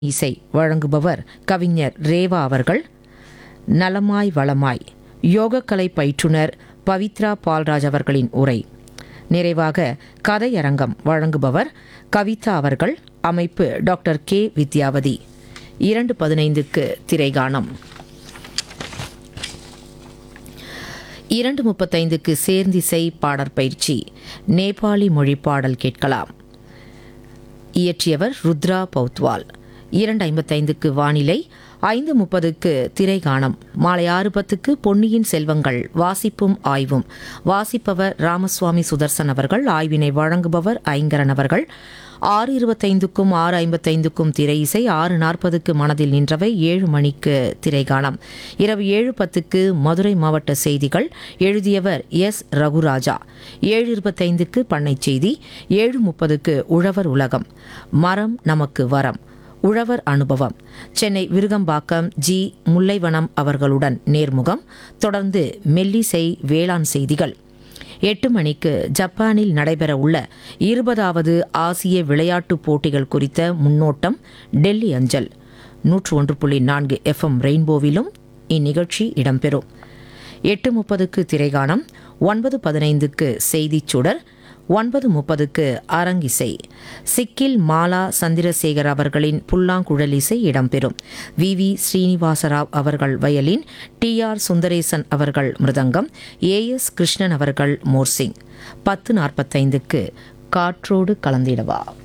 இசை வழங்குபவர் கவிஞர் ரேவா அவர்கள் நலமாய் வளமாய் யோகக்கலை பயிற்றுனர் பவித்ரா பால்ராஜ் அவர்களின் உரை நிறைவாக கதையரங்கம் வழங்குபவர் கவிதா அவர்கள் அமைப்பு டாக்டர் கே வித்யாவதி இரண்டு பதினைந்துக்கு திரைகாணம் இரண்டு முப்பத்தைந்துக்கு சேர்ந்திசை பாடற்பயிற்சி நேபாளி மொழி பாடல் கேட்கலாம் இயற்றியவர் ருத்ரா பௌத்வால் இரண்டு ஐம்பத்தைந்துக்கு வானிலை ஐந்து முப்பதுக்கு திரைகாணம் மாலை ஆறு பத்துக்கு பொன்னியின் செல்வங்கள் வாசிப்பும் ஆய்வும் வாசிப்பவர் ராமசுவாமி சுதர்சன் அவர்கள் ஆய்வினை வழங்குபவர் ஐங்கரன் அவர்கள் ஆறு இருபத்தைந்துக்கும் ஆறு ஐம்பத்தைந்துக்கும் திரை இசை ஆறு நாற்பதுக்கு மனதில் நின்றவை ஏழு மணிக்கு திரைகாணம் இரவு ஏழு பத்துக்கு மதுரை மாவட்ட செய்திகள் எழுதியவர் எஸ் ரகுராஜா ஏழு இருபத்தைந்துக்கு பண்ணை செய்தி ஏழு முப்பதுக்கு உழவர் உலகம் மரம் நமக்கு வரம் உழவர் அனுபவம் சென்னை விருகம்பாக்கம் ஜி முல்லைவனம் அவர்களுடன் நேர்முகம் தொடர்ந்து மெல்லிசை வேளாண் செய்திகள் எட்டு மணிக்கு ஜப்பானில் நடைபெறவுள்ள இருபதாவது ஆசிய விளையாட்டுப் போட்டிகள் குறித்த முன்னோட்டம் டெல்லி அஞ்சல் நூற்று ஒன்று புள்ளி நான்கு எஃப்எம் ரெயின்போவிலும் இந்நிகழ்ச்சி இடம்பெறும் எட்டு முப்பதுக்கு திரைகாணம் ஒன்பது பதினைந்துக்கு செய்திச் சுடர் ஒன்பது முப்பதுக்கு அரங்கிசை சிக்கில் மாலா சந்திரசேகர் அவர்களின் புல்லாங்குழல் இசை இடம்பெறும் வி வி ஸ்ரீனிவாசராவ் அவர்கள் வயலின் டி ஆர் சுந்தரேசன் அவர்கள் மிருதங்கம் ஏ எஸ் கிருஷ்ணன் அவர்கள் மோர்சிங் பத்து நாற்பத்தைந்துக்கு காற்றோடு கலந்திடவா